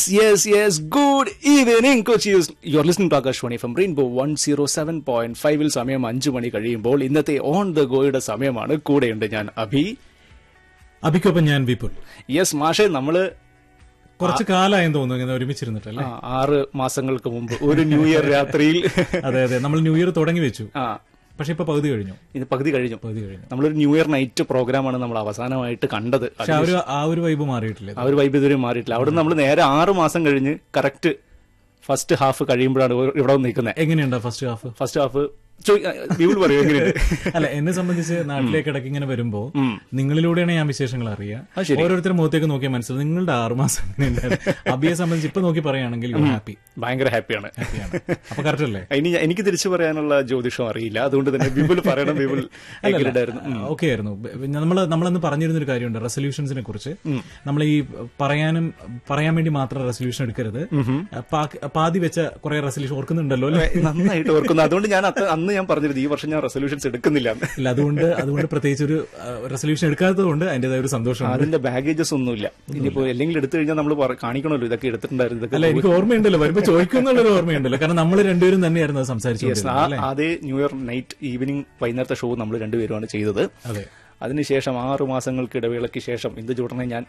Yes, yes. Good evening, coaches. You're listening to Akashwani from Rainbow 107.5 ൽ സമയം അഞ്ചു മണി കഴിയുമ്പോൾ ഇന്നത്തെ ഓൺ ദ ഗോയുടെ സമയമാണ് കൂടെയുണ്ട് ഞാൻ അഭി അഭിക്കൊപ്പം ഞാൻ വിപുൽ യെസ് മാഷെ നമ്മള് കുറച്ച് കാലമായെന്ന് തോന്നുന്നു ഇങ്ങനെ ഒരുമിച്ചിരുന്നിട്ടല്ലേ ആ, ആറ് മാസങ്ങൾക്ക് മുമ്പ് ഒരു ന്യൂ ഇയർ രാത്രിയിൽ അതെ അതെ നമ്മൾ ന്യൂ ഇയർ തുടങ്ങി വെച്ചു ആ പക്ഷെ ഇപ്പൊ പകുതി കഴിഞ്ഞു ഇത് പകുതി കഴിഞ്ഞു പകുതി കഴിഞ്ഞു നമ്മളൊരു ന്യൂ ഇയർ നൈറ്റ് പ്രോഗ്രാമാണ് നമ്മൾ അവസാനമായിട്ട് കണ്ടത് പക്ഷെ ആ ഒരു ആ ഒരു വൈബ് മാറിയിട്ടില്ല ആ ഒരു വൈബ് ഇതുവരെ മാറിയിട്ടില്ല അവിടെ നമ്മൾ നേരെ ആറ് മാസം കഴിഞ്ഞ് കറക്റ്റ് ഫസ്റ്റ് ഹാഫ് കഴിയുമ്പോഴാണ് ഇവിടെ വന്ന് നിൽക്കുന്നത് എങ്ങനെയുണ്ടാ ഫസ്റ്റ് ഹാഫ് ഫസ്റ്റ് ഹാഫ് വ്യൂൾ പറയൂ എങ്ങനെയുണ്ട് അല്ല എന്നെ സംബന്ധിച്ച് നാട്ടിലേക്ക് ഇടയ്ക്ക് ഇങ്ങനെ വരുമ്പോ നിങ്ങളിലൂടെയാണ് ഞാൻ വിശേഷങ്ങൾ അറിയാം അത് ശരി. ഓരോരുത്തരും മുഖത്തേക്ക് നോക്കിയാൽ മനസ്സിലാവും നിങ്ങളുടെ ആറുമാസം എങ്ങനെയുണ്ടായിരുന്നു അബിയെ സംബന്ധിച്ച് ഇപ്പൊ നോക്കി പറയുകയാണെങ്കിൽ യു ഹാപ്പി ഭയങ്കര ഹാപ്പിയാണ് ഹാപ്പിയാണ് അപ്പൊ കറക്റ്റ് അല്ലേ ഇനി ഞാൻ- എനിക്ക് തിരിച്ചു പറയാനുള്ള ജ്യോതിഷം അറിയില്ല അതുകൊണ്ട് തന്നെ വിപുൽ പറയണം വിപുൽ ആയിരുന്നു ഓക്കെ ആയിരുന്നു നമ്മൾ നമ്മളന്ന് പറഞ്ഞിരുന്നൊരു കാര്യമുണ്ട് റെസൊല്യൂഷൻസിനെ കുറിച്ച് നമ്മൾ ഈ പറയാനും പറയാൻ വേണ്ടി മാത്രം റെസൊല്യൂഷൻ എടുക്കരുത് പാ- പാതി വെച്ച കുറെ റെസൊല്യൂഷൻ ഓർക്കുന്നുണ്ടല്ലോ അല്ലേ നന്നായിട്ട് ഓർക്കുന്നു അതുകൊണ്ട് ഞാൻ അത്ത- അന്ന് ഞാൻ പറഞ്ഞിരുന്നു ഈ വർഷം ഞാൻ റെസൊല്യൂഷൻസ് എടുക്കുന്നില്ല എന്ന്. ഇല്ല അതുകൊണ്ട് അതുകൊണ്ട് പ്രത്യേകിച്ച് ഒരു റെസൊല്യൂഷൻ എടുക്കാത്തത് കൊണ്ട് അതിന്റേതായ ഒരു സന്തോഷമാണ് അതിന്റെ ബാഗേജസ് ഒന്നുമില്ല ഇനിയിപ്പോ അല്ലെങ്കിൽ എടുത്തു കഴിഞ്ഞാൽ നമ്മൾ കാണിക്കണമല്ലോ ഇതൊക്കെ എടുത്തിട്ടുണ്ടായിരുന്നു അല്ല ഇതൊക്കെ എനിക്ക് ഓർമ്മയുണ്ടല്ലോ വരുമ്പോ ചോദിക്കുന്നുള്ളൊരു ഓർമ്മയുണ്ടല്ലോ കാരണം നമ്മൾ രണ്ടുപേരും തന്നെയായിരുന്നു അത് Yes, സംസാരിച്ചു ആ- അതേ ന്യൂ ഇയർ നൈറ്റ് ഈവനിങ് വൈകുന്നേരത്തെ ഷോ നമ്മൾ രണ്ടുപേരുമാണ് ചെയ്തത് അതെ അതിനുശേഷം ആറു മാസങ്ങൾക്ക് ഇടവേളയ്ക്ക് ശേഷം ഇന്ത് ചൂടനെ ഞാൻ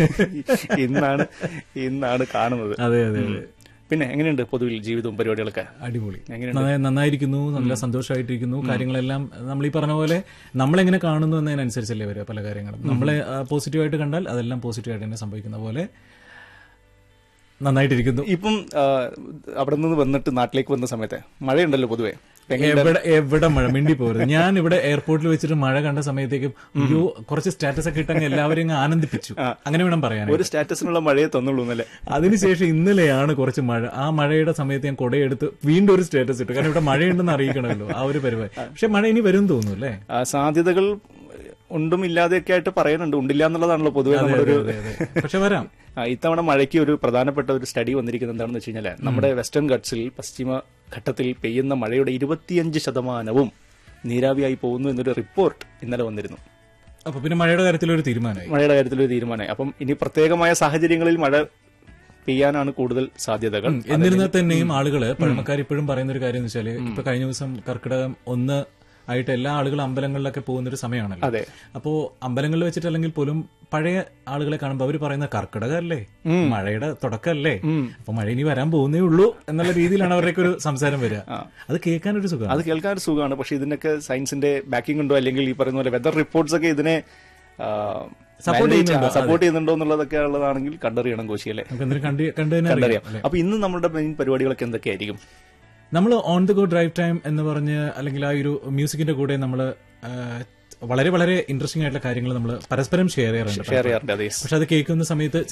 ഇന്നാണ് ഇന്നാണ് കാണുന്നത് അതെ അതെ അതെ പിന്നെ എങ്ങനെയുണ്ട് പൊതുവിൽ ജീവിതവും പരിപാടികളൊക്കെ അടിപൊളി എങ്ങനെയുണ്ട്? നന്നായി- നന്നായിരിക്കുന്നു നല്ല സന്തോഷമായിട്ടിരിക്കുന്നു കാര്യങ്ങളെല്ലാം നമ്മൾ ഈ പറഞ്ഞ പോലെ നമ്മളെങ്ങനെ കാണുന്നു എന്നതിനനുസരിച്ചല്ലേ വരിക പല കാര്യങ്ങളും നമ്മളെ പോസിറ്റീവായിട്ട് കണ്ടാൽ അതെല്ലാം പോസിറ്റീവായിട്ട് തന്നെ സംഭവിക്കുന്ന പോലെ നന്നായിട്ടിരിക്കുന്നു ഇപ്പം ആ, അവിടെ നിന്ന് വന്നിട്ട് നാട്ടിലേക്ക് വന്ന സമയത്ത് മഴയുണ്ടല്ലോ പൊതുവെ ഇപ്പൊ എങ്ങനെ- എവിടെ എവിടെ മഴ മിണ്ടി പോരുത് ഞാൻ ഇവിടെ എയർപോർട്ടിൽ വെച്ചിട്ട് മഴ കണ്ട സമയത്തേക്കും അയ്യോ കുറച്ച് സ്റ്റാറ്റസ് ഒക്കെ ഇട്ടങ്ങ് എല്ലാവരെയും അങ്ങ് ആനന്ദിപ്പിച്ചു അങ്ങനെ വേണം പറയാൻ ഒരു സ്റ്റാറ്റസിനുള്ള മഴയെ തന്നുള്ളൂ എന്നല്ലേ അതിനുശേഷം ഇന്നലെയാണ് കുറച്ച് മഴ ആ മഴയുടെ സമയത്ത് ഞാൻ കൊടയെടുത്ത് വീണ്ടും ഒരു സ്റ്റാറ്റസ് ഇട്ടു കാരണം ഇവിടെ മഴയുണ്ടെന്ന് അറിയിക്കണമല്ലോ ആ ഒരു പരിപാടി പക്ഷെ മഴ ഇനി വരും തോന്നുന്നു അല്ലേ ആ, സാധ്യതകൾ ഉണ്ടും ഇല്ലാതെയൊക്കെ ആയിട്ട് പറയുന്നുണ്ട് ഉണ്ടില്ല എന്നുള്ളതാണല്ലോ പൊതുവെ നമ്മുടെ ഒരു അതെ, അതെ. പക്ഷെ വരാം ആ, ഇത്തവണ മഴയ്ക്ക് ഒരു പ്രധാനപ്പെട്ട ഒരു സ്റ്റഡി വന്നിരിക്കുന്നത് എന്താണെന്ന് വെച്ച് കഴിഞ്ഞാൽ നമ്മുടെ വെസ്റ്റേൺ ഗട്ട്സിൽ പശ്ചിമ ഘട്ടത്തിൽ പെയ്യുന്ന മഴയുടെ ഇരുപത്തിയഞ്ച് ശതമാനവും നീരാവിയായി പോകുന്നു എന്നൊരു റിപ്പോർട്ട് ഇന്നലെ വന്നിരുന്നു അപ്പൊ പിന്നെ മഴയുടെ കാര്യത്തിൽ ഒരു തീരുമാനമായി മഴയുടെ കാര്യത്തിൽ ഒരു തീരുമാനമായി അപ്പം ഇനി പ്രത്യേകമായ സാഹചര്യങ്ങളിൽ മഴ പെയ്യാനാണ് കൂടുതൽ സാധ്യതകൾ എന്നിരുന്നാൽ തന്നെയും ആളുകള് പഴമക്കാർ ഇപ്പോഴും പറയുന്ന ഒരു കാര്യം എന്ന് വെച്ചാല് ഇപ്പൊ കഴിഞ്ഞ ദിവസം കർക്കിടകം ഒന്ന് ആയിട്ട് എല്ലാ ആളുകളും അമ്പലങ്ങളിലൊക്കെ പോകുന്ന ഒരു സമയമാണല്ലോ അതെ അപ്പോ അമ്പലങ്ങളിൽ വെച്ചിട്ടല്ലെങ്കിൽ പോലും പഴയ ആളുകളെ കാണുമ്പോൾ അവർ പറയുന്ന കർക്കിടകല്ലേ മഴയുടെ തുടക്കമല്ലേ അപ്പൊ മഴ ഇനി വരാൻ പോകുന്നേ ഉള്ളൂ എന്നുള്ള രീതിയിലാണ് അവരുടെയൊക്കെ ഒരു സംസാരം വരിക അത് കേൾക്കാൻ ഒരു സുഖം അത് കേൾക്കാൻ ഒരു സുഖമാണ് പക്ഷെ ഇതിനൊക്കെ സൈൻസിന്റെ ബാക്കിംഗ് ഉണ്ടോ അല്ലെങ്കിൽ ഈ പറയുന്ന പോലെ വെതർ റിപ്പോർട്ട്സ് ഒക്കെ ഇതിനെ Support ചെയ്യുന്നുണ്ടോ? സപ്പോർട്ട് ചെയ്യുന്നുണ്ടോ എന്നുള്ളതൊക്കെ ഉള്ളതാണെങ്കിൽ കണ്ടറിയണം കോശിയല്ലേ നമുക്ക് എന്തെങ്കിലും കണ്ട് കണ്ടു തന്നെ അറിയാം കണ്ടറിയാം അപ്പൊ ഇന്ന് നമ്മുടെ മെയിൻ പരിപാടികളൊക്കെ എന്തൊക്കെയായിരിക്കും നമ്മൾ on the go drive time എന്ന് പറഞ്ഞ് അല്ലെങ്കിൽ ആ ഒരു മ്യൂസിക്കിന്റെ കൂടെ നമ്മൾ വളരെ വളരെ ഇൻട്രസ്റ്റിംഗ് ആയിട്ടുള്ള കാര്യങ്ങൾ നമ്മൾ പരസ്പരം ഷെയർ ചെയ്യാറുണ്ട് ഷെയർ ചെയ്യാറുണ്ട് അതെ പക്ഷെ അത് കേൾക്കുന്ന സമയത്ത്